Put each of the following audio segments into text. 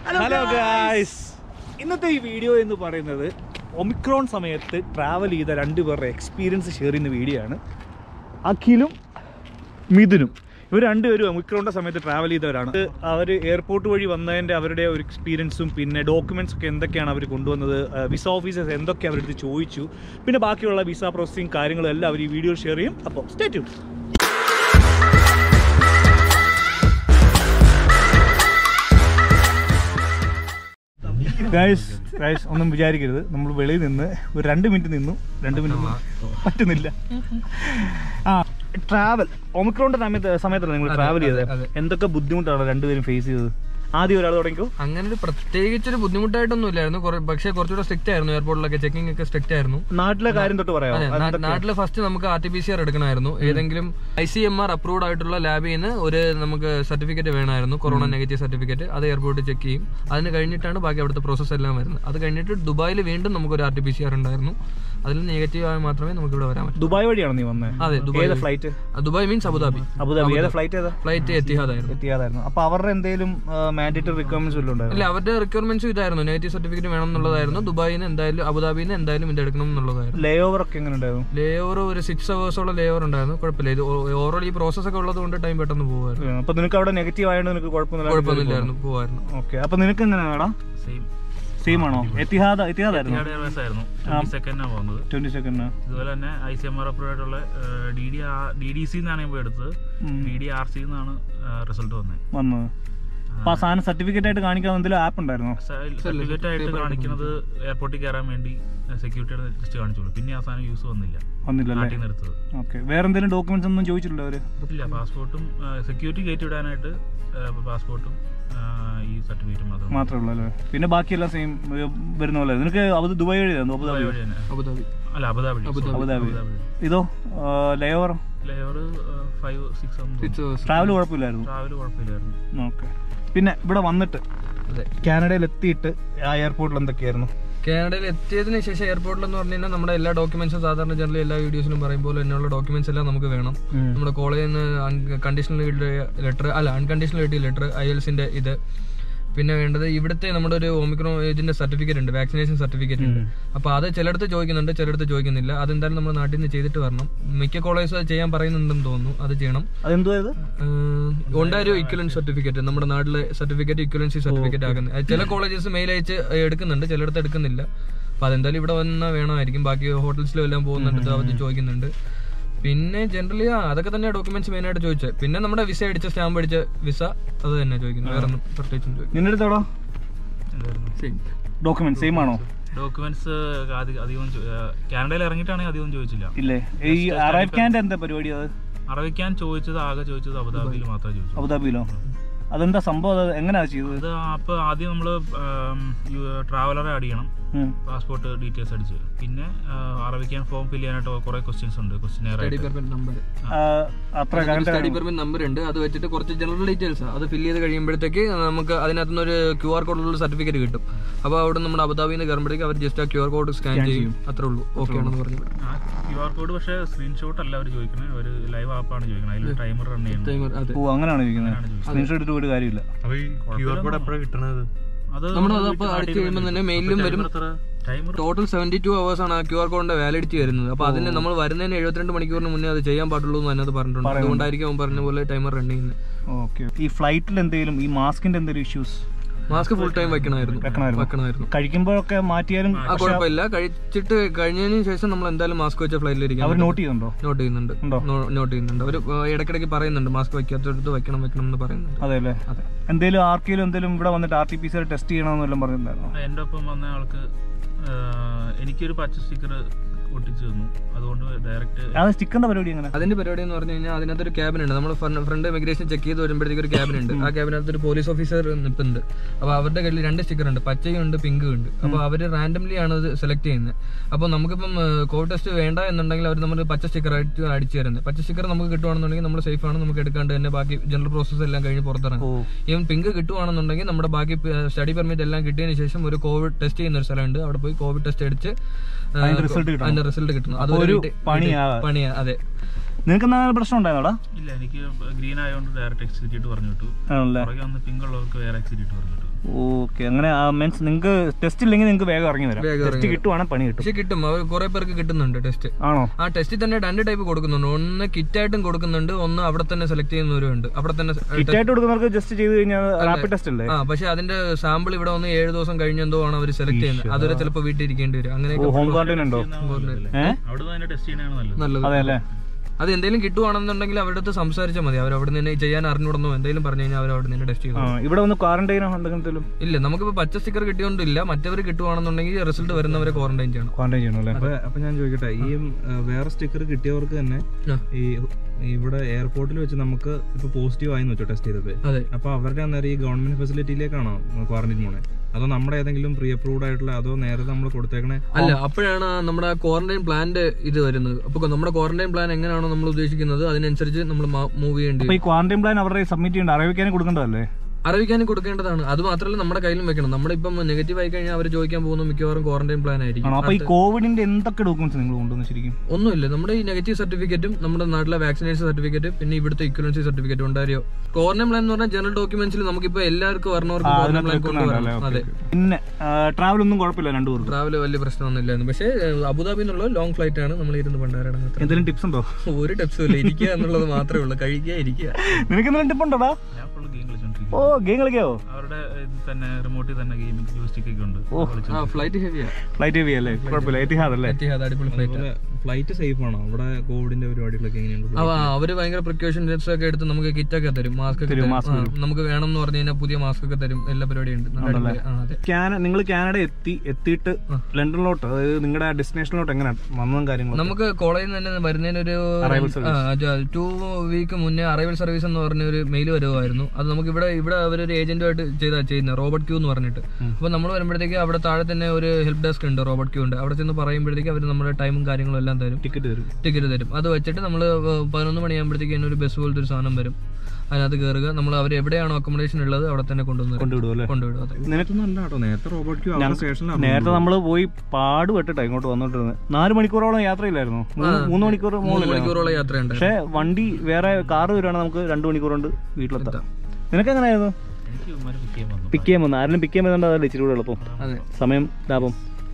Hello guys ഇന്നത്തെ ഈ video എന്ന് പറയുന്നത് ഒമിക്രോൺ സമയത്ത് ട്രാവൽ ചെയ്ത രണ്ടുപേരുടെ എക്സ്പീരിയൻസ് ഷെയർ ചെയ്യുന്ന വീഡിയോ ആണ് അഖിലും മിഥുനും ഇവർ രണ്ടുപേരും ഒമിക്രോണിൻ്റെ സമയത്ത് ട്രാവൽ ചെയ്തവരാണ് അവർ എയർപോർട്ട് വഴി വന്നതിൻ്റെ അവരുടെ ഒരു എക്സ്പീരിയൻസും പിന്നെ ഡോക്യുമെൻറ്റ്സ് ഒക്കെ എന്തൊക്കെയാണ് അവർ കൊണ്ടുവന്നത് വിസ ഓഫീസേഴ്സ് എന്തൊക്കെ അവരുടെ അടുത്ത് ചോദിച്ചു പിന്നെ ബാക്കിയുള്ള വിസ പ്രോസസ്സിങ് കാര്യങ്ങളും എല്ലാം അവർ ഈ വീഡിയോ ഷെയർ ചെയ്യും അപ്പോൾ സ്റ്റേറ്റ് ഗൈസ് ഗൈസ് ഒന്നും വിചാരിക്കരുത് നമ്മൾ വെളിയിൽ നിന്ന് ഒരു രണ്ട് മിനിറ്റ് നിന്നു രണ്ട് മിനിറ്റ് പറ്റുന്നില്ല ആ ട്രാവൽ ഒമിക്രോണിന്റെ സമയത്ത് സമയത്താണ് നിങ്ങൾ ട്രാവൽ ചെയ്തത് അതെ. എന്തൊക്കെ ബുദ്ധിമുട്ടാണ് രണ്ടുപേരും ഫേസ് ചെയ്തത് ആദ്യം ഒരാൾ തുടങ്ങിക്കോ അങ്ങനെ ഒരു പ്രത്യേകിച്ചൊരു ബുദ്ധിമുട്ടായിട്ടൊന്നും ഇല്ലായിരുന്നു കുറെ- പക്ഷേ കുറച്ചുകൂടെ സ്ട്രിക്റ്റ് ആയിരുന്നു എയർപോർട്ടിലൊക്കെ ചെക്കിംഗ് ഒക്കെ സ്ട്രിക്റ്റ് ആയിരുന്നു നാട്ടിലെ കാര്യം തൊട്ട് പറയാമോ അതെ നാ- നാട്ടില് ഫസ്റ്റ് നമുക്ക് R T P C R എടുക്കണമായിരുന്നു ഏതെങ്കിലും I C M R approved ആയിട്ടുള്ള ലാബിൽ നിന്ന് ഒരു നമുക്ക് സർട്ടിഫിക്കറ്റ് വേണമായിരുന്നു കൊറോണ നെഗറ്റീവ് സർട്ടിഫിക്കറ്റ് അത് എയർപോർട്ടിൽ ചെക്ക് ചെയ്യും അതിന് കഴിഞ്ഞിട്ടാണ് ബാക്കി അവിടുത്തെ പ്രോസസ്സ് എല്ലാം വരുന്നത് അത് കഴിഞ്ഞിട്ട് ദുബായിൽ വീണ്ടും നമുക്ക് ഒരു R T P C R ഉണ്ടായിരുന്നു അതിൽ നെഗറ്റീവ് ആയി മാത്രമേ നമുക്ക് ഇവിടെ വരാൻ പറ്റൂ ദുബായ് വഴിയാണോ നീ വന്നത് അതെ ദുബായ് ഏതാ ഫ്ലൈറ്റ് ആ, ദുബായ് മീൻസ് അബുദാബി അബുദാബി ഏതാ ഫ്ലൈറ്റ് ഏതാ ഫ്ലൈറ്റ് എത്തിഹാദ് ആയിരുന്നു എത്തിയാതായിരുന്നു അപ്പൊ അവരുടെ എന്തെങ്കിലും മാൻഡേറ്ററി റിക്വയർമെന്റ്സ് വല്ലതും ഉണ്ടായിരുന്നു ഇല്ല അവരുടെ റിക്വയർമെന്റ്സ് ഇതായിരുന്നു നെഗറ്റീവ് സർട്ടിഫിക്കറ്റ് വേണം എന്നുള്ളതായിരുന്നു ദുബായിൽ നിന്ന് എന്തായാലും അബുദാബിയിൽ നിന്ന് എന്തായാലും ഇത് എടുക്കണം എന്നുള്ളതായിരുന്നു ലേ ഓവർ ഒക്കെ എങ്ങനെ ഉണ്ടായിരുന്നു ലേ ഓവർ ഒരു സിക്സ് അവേഴ്സോളം ലേ ഓവർ ഉണ്ടായിരുന്നു കുഴപ്പമില്ല ഇത് ഓവറോൾ ഈ പ്രോസസ് ഒക്കെ ഉള്ളത് കൊണ്ട് ടൈം പെട്ടെന്ന് പോകുമായിരുന്നു അപ്പൊ നിനക്ക് അവിടെ നെഗറ്റീവ് ആയതുകൊണ്ട് നിനക്ക് കുഴപ്പമൊന്നുമില്ല കുഴപ്പമൊന്നുമില്ലായിരുന്നു പോവായിരുന്നു ഓക്കെ അപ്പൊ നിനക്ക് എങ്ങനെയാടാ സെയിം സെയിം ആണോ എത്തിഹാദ എത്തിഹാദായിരുന്നു എയർവേസ് ആയിരുന്നു ട്വന്റി സെക്കൻഡാണ് പോകുന്നത് ട്വന്റി സെക്കൻഡ് ഇതുപോലെ തന്നെ I C M R approve ആയിട്ടുള്ള D D D D C എന്നാണ് ഇപ്പോൾ എടുത്തത് ഡി ഡി ആർ സി എന്നാണ് റിസൾട്ട് വന്നത് വന്നത് അപ്പൊ ആ സാധനം സർട്ടിഫിക്കറ്റ് ആയിട്ട് കാണിക്കാൻ എന്തെങ്കിലും ആപ്പ് ഉണ്ടായിരുന്നോ സർട്ടിഫിക്കറ്റ് ആയിട്ട് കാണിക്കുന്നത് എയർപോർട്ടിൽ കയറാൻ വേണ്ടി സെക്യൂരിറ്റിയുടെ ജസ്റ്റ് കാണിച്ചോളൂ പിന്നെ ആ സാധനം യൂസ് വന്നില്ല വന്നില്ലല്ലേ നാട്ടിൽ നിന്ന് എടുത്തത് ഓക്കെ വേറെ എന്തെങ്കിലും ഡോക്യുമെന്റ്സ് ഒന്നും ചോദിച്ചിട്ടില്ല അവര് ഇല്ല പാസ്പോർട്ടും സെക്യൂരിറ്റി ഗേറ്റ് വിടാനായിട്ട് പാസ്പോർട്ടും ഈ സർട്ടിഫിക്കറ്റും മാത്രം മാത്രമേ ഉള്ളൂ അല്ലേ പിന്നെ ബാക്കിയെല്ലാം സെയിം വരുന്ന പോലെ നിനക്ക് അബു ദുബായ് വഴിയായിരുന്നു അബുദാബി വഴി തന്നെ അബുദാബി അല്ല അബുദാബി അബുദാബി ഇതോ layover layer five six six hours travel കുഴപ്പമില്ലായിരുന്നു ട്രാവൽ കുഴപ്പമില്ലായിരുന്നു ഓക്കെ പിന്നെ ഇവിടെ വന്നിട്ട് അതെ കാനഡയിൽ എത്തിയിട്ട് ആ എയർപോർട്ടിൽ എന്തൊക്കെയായിരുന്നു കാനഡയിൽ എത്തിയതിന് ശേഷം എയർപോർട്ടിൽ എന്ന് പറഞ്ഞു കഴിഞ്ഞാൽ നമ്മുടെ എല്ലാ ഡോക്യുമെന്റ്സും സാധാരണ ജനറൽ എല്ലാ വീഡിയോസിലും പറയും പോലെ തന്നെയുള്ള ഡോക്യുമെന്റ്സ് എല്ലാം നമുക്ക് വേണം നമ്മുടെ കോളേജിൽ നിന്ന് കണ്ടീഷണൽ ലെറ്റർ അല്ല അൺകണ്ടീഷണൽ കിട്ടിയ ലെറ്റർ ഐ എൽസിന്റെ ഇത് പിന്നെ വേണ്ടത് ഇവിടുത്തെ നമ്മുടെ ഒരു ഓമിക്രോൺ ഇതിന്റെ സർട്ടിഫിക്കറ്റ് ഉണ്ട് വാക്സിനേഷൻ സർട്ടിഫിക്കറ്റ് ഉണ്ട് അപ്പൊ അത് ചിലയിടത്ത് ചോദിക്കുന്നുണ്ട് ചിലയിടത്ത് ചോദിക്കുന്നില്ല അതെന്തായാലും നമ്മൾ നാട്ടിൽ നിന്ന് ചെയ്തിട്ട് വരണം മിക്ക കോളേജ് അത് ചെയ്യാൻ പറയുന്നുണ്ടെന്ന് തോന്നുന്നു അത് ചെയ്യണം അതെന്തോ ഇത് ഒണ്ടാരോ ഇക്വലൻസ് സർട്ടിഫിക്കറ്റ് നമ്മുടെ നാട്ടിലെ സർട്ടിഫിക്കറ്റ് ഇക്വലൻസി സർട്ടിഫിക്കറ്റ് ആക്കുന്നത് അത് ചില കോളേജസ് മെയിൽ അയച്ച് എടുക്കുന്നുണ്ട് ചിലയിടത്ത് എടുക്കുന്നില്ല അപ്പൊ അതെന്തായാലും ഇവിടെ വന്നാൽ വേണമായിരിക്കും ബാക്കി ഹോട്ടൽസിലും എല്ലാം പോകുന്നുണ്ട് അവർ ചോദിക്കുന്നുണ്ട് പിന്നെ ജനറലി ആ അതൊക്കെ തന്നെ ഡോക്യുമെന്റ്സ് മെയിൻ ആയിട്ട് ചോദിച്ചത് പിന്നെ നമ്മുടെ വിസ അടിച്ച സ്റ്റാമ്പ് അടിച്ച വിസ അത് തന്നെ ചോദിക്കുന്നത് വേറെ ഒന്നും പ്രത്യേകിച്ചും ചോദിക്കും നിന്റെ അടുത്തോടോ എന്തായിരുന്നു ഡോക്യുമെന്റ് സെയിം ആണോ ഡോക്യുമെന്റ്സ് അധികം ചോ- ഏഹ് കാനഡയിൽ ഇറങ്ങിയിട്ടാണെങ്കിൽ അധികം ചോദിച്ചില്ല ഇല്ലേ ഈ അറൈവ് എന്താ പരിപാടി അത് അറിയിക്കാൻ ചോദിച്ചത് ആകെ ചോദിച്ചത് അബുദാബിയിൽ മാത്രമേ ചോദിച്ചു അബുദാബിയിലോ അതെന്താ സംഭവം അത് എങ്ങനെയാ ചെയ്തത് അത് അപ്പൊ ആദ്യം നമ്മൾ ട്രാവലറെ ആഡ് ചെയ്യണം ഉം. പാസ്പോർട്ട് ഡീറ്റെയിൽസ് അടിച്ച് പിന്നെ അറിയിക്കാൻ ഫോം ഫിൽ ചെയ്യാനായിട്ട് കുറെ ക്വസ്റ്റ്യൻസ് ഉണ്ട് ക്വസ്റ്റ്യൻ സ്റ്റഡി പെർമിറ്റ് നമ്പർ ആ, അത്ര കറണ്ട് സ്റ്റഡി പെർമിറ്റ് നമ്പർ ഉണ്ട് അത് വെച്ചിട്ട് കുറച്ച് ജനറൽ ഡീറ്റെയിൽസ് അത് ഫില്ല് ചെയ്ത് കഴിയുമ്പോഴത്തേക്ക് നമുക്ക് അതിനകത്ത് നിന്ന് ഒരു ക്യു ആർ കോഡുള്ള സർട്ടിഫിക്കറ്റ് കിട്ടും അപ്പോൾ അവിടെ നമ്മുടെ അബുദാബിയിൽ നിന്ന് കയറുമ്പോഴത്തേക്ക് അവർ ജസ്റ്റ് ആ ക്യു ആർ കോഡ് സ്കാൻ ചെയ്യും അത്രേ ഉള്ളൂ ഓക്കെ ആണെന്ന് പറഞ്ഞു ക്യു ആർ കോഡ് പക്ഷേ സ്ക്രീൻഷോട്ട് അല്ല അവർ ചോദിക്കുന്നത് അവർ ലൈവ് ആപ്പാണ് ചോദിക്കുന്നത് അതിൽ ടൈമർ റൺ ചെയ്യുന്നത് ടൈമർ അതെ ഓ അങ്ങനെയാണ് ചോദിക്കുന്നത് സ്ക്രീൻഷോട്ട് എടുത്ത് ഒരു കാര്യമില്ല ക്യു ആർ കോഡ് എപ്പോഴാണ് കിട്ടണത് അത് നമ്മൾ അത് അപ്പോൾ അടിച്ച് കഴിയുമ്പോൾ തന്നെ മെയിലും വരും timer total seventy two hours ആണ് ആ ക്യു ആർ കോഡിന്റെ വാലിഡിറ്റി വരുന്നത് അപ്പോൾ അതിന് നമ്മൾ വരുന്നതിന് എഴുപത്തിരണ്ട് മണിക്കൂറിന് മുന്നേ അത് ചെയ്യാൻ പാടുള്ളൂ എന്ന് അതിനകത്ത് പറഞ്ഞിട്ടുണ്ട് അതുകൊണ്ടായിരിക്കും അവൻ പറഞ്ഞ പോലെ ടൈമർ റൺ ചെയ്യുന്നത് ഓക്കെ ഈ ഫ്ലൈറ്റിൽ എന്തെങ്കിലും ഈ മാസ്കിന്റെ എന്തെങ്കിലും ഇഷ്യൂസ് മാസ്ക് ഫുൾ ടൈം വെക്കണമായിരുന്നു വെക്കണമായിരുന്നു. വെക്കണമായിരുന്നു കഴിക്കുമ്പോഴൊക്കെ മാറ്റിയാലും ആ കുഴപ്പമില്ല കഴിച്ചിട്ട് കഴിഞ്ഞതിന് ശേഷം നമ്മൾ എന്തായാലും മാസ്ക് വെച്ച ഫ്ലൈറ്റിലിരിക്കും അവർ നോട്ട് ചെയ്യുന്നുണ്ടോ നോട്ട് ചെയ്യുന്നുണ്ട് ഉണ്ടോ? നോട്ട് ചെയ്യുന്നുണ്ട് അവർ ഇടയ്ക്കിടയ്ക്ക് പറയുന്നുണ്ട് മാസ്ക് വെക്കാത്തടുത്ത് വെക്കണം വെക്കണം എന്ന് പറയുന്നുണ്ട് അതെ അല്ലേ എന്തെങ്കിലും ആർക്കെങ്കിലും എന്തെങ്കിലും ഇവിടെ വന്നിട്ട് R T P C test ചെയ്യണമെന്നെല്ലാം പറഞ്ഞിട്ടുണ്ടായിരുന്നോ എൻ്റെ ഒപ്പം വന്ന ആൾക്ക് ആഹ്, എനിക്കൊരു പച്ച സ്റ്റിക്കർ ഒട്ടിച്ചു തന്നു അതുകൊണ്ട് ഡയറക്റ്റ് അത് സ്റ്റിക്കറിന്റെ പരിപാടി എങ്ങനെ അതിന്റെ പരിപാടി എന്ന് പറഞ്ഞു കഴിഞ്ഞാൽ അതിനകത്തൊരു ക്യാബിൻ ഉണ്ട് നമ്മൾ ഫ്രണ്ട് ഇമിഗ്രേഷൻ ചെക്ക് ചെയ്ത് വരുമ്പോഴത്തേക്ക് ഒരു ക്യാബിൻ ഉണ്ട് ആ ക്യാബിനകത്ത് ഒരു പോലീസ് ഓഫീസർ നിൽപ്പുണ്ട് അപ്പോൾ അവരുടെ കയ്യിൽ രണ്ട് സ്റ്റിക്കർ ഉണ്ട് പച്ചയും ഉണ്ട് പിങ്കും ഉണ്ട് അപ്പോൾ അവർ റാൻഡംലി ആണ് അത് സെലക്ട് ചെയ്യുന്നത് അപ്പോൾ നമുക്കിപ്പം കോവിഡ് ടെസ്റ്റ് വേണ്ട എന്നുണ്ടെങ്കിൽ അവർ നമ്മൾ പച്ച സ്റ്റിക്കർ ആയിട്ട് അടിച്ചു തരുന്നത് പച്ച സ്റ്റിക്കർ നമുക്ക് കിട്ടുവാണെന്നുണ്ടെങ്കിൽ നമ്മൾ സേഫ് ആണ് നമുക്ക് എടുക്കാണ്ട് തന്നെ ബാക്കി ജനറൽ പ്രോസസ്സ് എല്ലാം കഴിഞ്ഞ് പുറത്തിറങ്ങും ഓ ഈവൻ പിങ്ക് കിട്ടുവാണെന്നുണ്ടെങ്കിൽ നമ്മുടെ ബാക്കി സ്റ്റഡി പെർമിറ്റ് എല്ലാം കിട്ടിയതിന് ശേഷം ഒരു കോവിഡ് ടെസ്റ്റ് ചെയ്യുന്ന ഒരു സ്ഥലമുണ്ട് അവിടെ പോയി കോവിഡ് ടെസ്റ്റ് അടിച്ച് ആ, അതിന്റെ result കിട്ടണം. അതിന്റെ റിസൾട്ട് കിട്ടണം അപ്പൊ അതൊരു ഒരു പണിയാ പണിയാ അതെ നിനക്ക് എന്നാ പ്രശ്നം ഉണ്ടായിരുന്നോടാ ഇല്ല എനിക്ക് ഗ്രീൻ ആയതുകൊണ്ട് ഡയറക്റ്റ് എക്സിറ്റ് പറഞ്ഞു വിട്ടു ആണല്ലേ പുറകെ വന്ന് പിങ്ക് ഉള്ളവർക്ക് വേറെ എക്സിറ്റ് പറഞ്ഞു വിട്ടു ഓക്കെ അങ്ങനെ മീൻസ് നിങ്ങൾക്ക് ടെസ്റ്റ് ഇല്ലെങ്കിൽ നിങ്ങൾക്ക് വേഗം ഇറങ്ങി വരാം വേഗം ടെസ്റ്റ് കിട്ടുവാണെങ്കിൽ പണി കിട്ടും പക്ഷെ കിട്ടും അവർ കുറെ പേർക്ക് കിട്ടുന്നുണ്ട് ടെസ്റ്റ് ആണോ ആ ടെസ്റ്റിൽ തന്നെ രണ്ട് ടൈപ്പ് കൊടുക്കുന്നുണ്ട് ഒന്ന് കിറ്റായിട്ടും കൊടുക്കുന്നുണ്ട് ഒന്ന് അവിടെ തന്നെ സെലക്ട് ചെയ്യുന്നവരുണ്ട് അവിടെ തന്നെ ഏ, കിറ്റായിട്ട് കൊടുക്കുന്നവർക്ക് ജസ്റ്റ് ചെയ്ത് കഴിഞ്ഞാൽ റാപ്പിഡ് ടെസ്റ്റ് അല്ലേ ആ പക്ഷെ അതിന്റെ സാമ്പിൾ ഇവിടെ വന്ന് ഏഴ് ദിവസം കഴിഞ്ഞെന്തോ ആണ് അവർ സെലക്ട് ചെയ്യുന്നത് അതുവരെ ചിലപ്പോൾ വീട്ടിൽ ഇരിക്കേണ്ടി വരും അങ്ങനെയൊക്കെ ഹോം ക്വാറന്റൈൻ ഉണ്ടോ ഏഹ് അവിടെ നിന്ന് തന്നെ ടെസ്റ്റ് ചെയ്യണതാണ് നല്ലത് നല്ലത് അതെ അല്ലേ അത് എന്തെങ്കിലും കിട്ടുവാണെന്നുണ്ടെങ്കിൽ അവരുടെ അടുത്ത് സംസാരിച്ചാൽ മതി അവർ അവിടെ നിന്ന് ചെയ്യാൻ അറിഞ്ഞുടന്നോ എന്തെങ്കിലും പറഞ്ഞു കഴിഞ്ഞാൽ അവർ അവിടെ നിന്ന് ടെസ്റ്റ് ആ, ചെയ്തു ഇവിടെ വന്ന് ക്വാറന്റൈനോ എന്തെങ്കിലും ഇല്ല നമുക്കിപ്പോൾ പച്ച സ്റ്റിക്കർ കിട്ടിയോണ്ടില്ല മറ്റവർ കിട്ടുവാണെന്നുണ്ടെങ്കിൽ റിസൾട്ട് വരുന്നവരെ ക്വാറന്റൈൻ ചെയ്യണം ക്വാറന്റൈൻ ചെയ്യണം അല്ലേ അപ്പൊ അപ്പൊ ഞാൻ ചോദിക്കട്ടെ ഈ ഉം, ആ, വേറെ സ്റ്റിക്കർ കിട്ടിയവർക്ക് തന്നെ ആ. ഈ ഇവിടെ എയർപോർട്ടിൽ വെച്ച് നമുക്ക് ഇപ്പൊ പോസിറ്റീവ് ആയെന്ന് വെച്ചോ ടെസ്റ്റ് ചെയ്തത് അതെ അപ്പൊ അവരുടെ അന്നേരം ഈ ഗവൺമെന്റ് ഫെസിലിറ്റിയിലേക്കാണോ ക്വാറന്റൈൻ പോണേ അതോ നമ്മുടെ ഏതെങ്കിലും പ്രീ അപ്രൂവ്ഡ് ആയിട്ടുള്ള അതോ നേരത്തെ നമ്മൾ കൊടുത്തേക്കണേ അല്ല അപ്പോഴാണ് നമ്മുടെ ക്വാറന്റൈൻ പ്ലാന്റെ ഇത് വരുന്നത് അപ്പൊ നമ്മുടെ ക്വാറന്റൈൻ പ്ലാൻ എങ്ങനെയാണോ നമ്മൾ ഉദ്ദേശിക്കുന്നത് അതിനനുസരിച്ച് നമ്മൾ മൂവ് ചെയ്യേണ്ടി അപ്പൊ ഈ ക്വാറന്റൈൻ പ്ലാൻ അവരുടെ സബ്മിറ്റ് ചെയ്യേണ്ട അറിയിക്കാനും കൊടുക്കേണ്ടതല്ലേ അറിയിക്കാനും കൊടുക്കേണ്ടതാണ് അത് മാത്രമല്ല നമ്മുടെ കയ്യിലും വെക്കണം നമ്മുടെ ഇപ്പം നെഗറ്റീവ് ആയി കഴിഞ്ഞാൽ അവർ ചോദിക്കാൻ പോകുന്ന മിക്കവാറും ക്വാറന്റൈൻ പ്ലാൻ ആയിരിക്കും ആണോ അപ്പൊ ഈ കോവിഡിന്റെ എന്തൊക്കെ ഡോക്യുമെന്റ്സ് നിങ്ങൾ കൊണ്ടുവന്ന് ശരിക്കും ഒന്നുമില്ല നമ്മുടെ ഈ നെഗറ്റീവ് സർട്ടിഫിക്കറ്റും നമ്മുടെ നാട്ടിലെ വാക്സിനേഷൻ സർട്ടിഫിക്കറ്റ് പിന്നെ ഇവിടുത്തെ ഇക്വലൻസി സർട്ടിഫിക്കറ്റ് ഉണ്ടായോ ക്വാറന്റൈൻ പ്ലാൻ എന്ന് പറഞ്ഞാൽ ജനറൽ ഡോക്യുമെന്റ്സിൽ നമുക്കിപ്പോൾ എല്ലാവർക്കും വരണവർക്ക് ക്വാറന്റൈൻ പ്ലാൻ കൊണ്ടുവരണം അതെ പിന്നെ ട്രാവൽ ഒന്നും കുഴപ്പമില്ല രണ്ടുപേർക്കും ട്രാവൽ വലിയ പ്രശ്നമൊന്നുമില്ലായിരുന്നു പക്ഷേ ഏഹ്, അബുദാബി എന്നുള്ള ലോങ് ഫ്ലൈറ്റ് ആണ് നമ്മൾ ഇരുന്ന് പണ്ടാരടങ്ങാത്ത എന്തെങ്കിലും ടിപ്സ് ഉണ്ടോ ഒരു ടിപ്സും ഇല്ല ഇരിക്കുക എന്നുള്ളത് മാത്രമേ ഉള്ളൂ കഴിക്കുക ഇരിക്കുക നിനക്ക് എന്തെങ്കിലും ടിപ്പ് ഉണ്ടോടാ ഞാൻ ഫുള്ള് ഗെയിം കളിച്ചോണ്ടിരിക്കും ഓ ഗെയിം കളിക്കാവോ അവരുടെ ഇത് തന്നെ റിമോട്ടിൽ തന്നെ ഗെയിമിംഗ് ജോയിസ്റ്റിക് ഒക്കെ ഉണ്ട് കളിച്ചു ആ ഫ്ലൈറ്റ് ഹെവിയാ ഫ്ലൈറ്റ് ഹെവി അല്ലേ കുഴപ്പമില്ല എത്തിഹാദ് അല്ലേ അത് അടിപൊളി ഫ്ലൈറ്റ് ഫ്ലൈറ്റ് സേഫ് ആണോ അവിടെ കോവിഡിന്റെ പരിപാടികളൊക്കെ എങ്ങനെയുണ്ട് അവ അവര് ഭയങ്കര പ്രിക്കോഷൻസ് ഒക്കെ എടുത്ത് നമുക്ക് കിറ്റ് ഒക്കെ തരും മാസ്ക് ഒക്കെ തരും ആ, നമുക്ക് വേണം എന്ന് പറഞ്ഞു കഴിഞ്ഞാൽ പുതിയ മാസ്ക് ഒക്കെ തരും എല്ലാ പരിപാടിയും ഉണ്ട് നല്ല അടിപൊളി. ആ, അതെ കാന നിങ്ങൾ കാനഡ എത്തി എത്തിയിട്ട് ലണ്ടനിലോട്ട് അതായത് നിങ്ങളുടെ ഡെസ്റ്റിനേഷനിലോട്ട് എങ്ങനെ വന്നതും കാര്യങ്ങളും നമുക്ക് കോളേജിൽ നിന്ന് തന്നെ വരുന്നതിനൊരു ടു വീക്ക് മുന്നേ അറൈവൽ സർവീസ് എന്ന് പറഞ്ഞ ഒരു മെയിൽ വരുമായിരുന്നു അത് നമുക്ക് ഇവിടെ ഇവിടെ അവരൊരു ഏജന്റുമായിട്ട് ചെയ്താ ചെയ്യുന്നത് റോബർട്ട് ക്യൂ എന്ന് പറഞ്ഞിട്ട് അപ്പൊ നമ്മൾ വരുമ്പോഴത്തേക്ക് അവിടെ താഴെ തന്നെ ഒരു ഹെൽപ്പ് ഡെസ്ക് ഉണ്ട് റോബർട്ട് ക്യൂ ഉണ്ട് അവിടെ ചെന്ന് പറയുമ്പോഴത്തേക്ക് അവർ നമ്മുടെ ടൈമും കാര്യങ്ങളും എല്ലാം തരും ടിക്കറ്റ് തരും ടിക്കറ്റ് തരും അത് വെച്ചിട്ട് നമ്മൾ പതിനൊന്ന് മണിയാകുമ്പോഴത്തേക്ക് തന്നെ ഒരു ബസ് പോലത്തെ ഒരു സാധനം വരും അതിനകത്ത് കയറുക നമ്മൾ അവർ എവിടെയാണോ അക്കോമഡേഷൻ ഉള്ളത് അവിടെ തന്നെ കൊണ്ടുവന്ന് തരും. കൊണ്ടുവിടും അല്ലേ കൊണ്ടുവിടും അതെ നിനക്കൊന്നും അല്ല കേട്ടോ നേരത്തെ റോബോട്ട് ക്യൂ അവിടെ സ്റ്റേഷനിലാണ് നേരത്തെ നമ്മൾ പോയി പാടുപെട്ടിട്ടാ ഇങ്ങോട്ട് വന്നിട്ടിരുന്നത് നാല് മണിക്കൂറോളം യാത്രയില്ലായിരുന്നു മൂന്ന് മൂന്ന് മണിക്കൂർ മൂന്ന് മുകളിലായിരുന്നു മണിക്കൂറോളം യാത്രയുണ്ട് പക്ഷേ വണ്ടി വേറെ കാറ് വരുവാണെങ്കിൽ നമുക്ക് രണ്ട് മണിക്കൂർ കൊണ്ട് വീട്ടിലെത്താം നിനക്ക് എങ്ങനെയായിരുന്നു എനിക്ക് ഇവന്മാര് പിക്ക് ചെയ്യാൻ വന്നു പിക്ക് ചെയ്യാൻ വന്നു ആരെങ്കിലും പിക്ക് ചെയ്യാൻ വന്നിട്ട് അതല്ലേ ഇച്ചിരി കൂടെ എളുപ്പം അതെ സമയം ലാഭം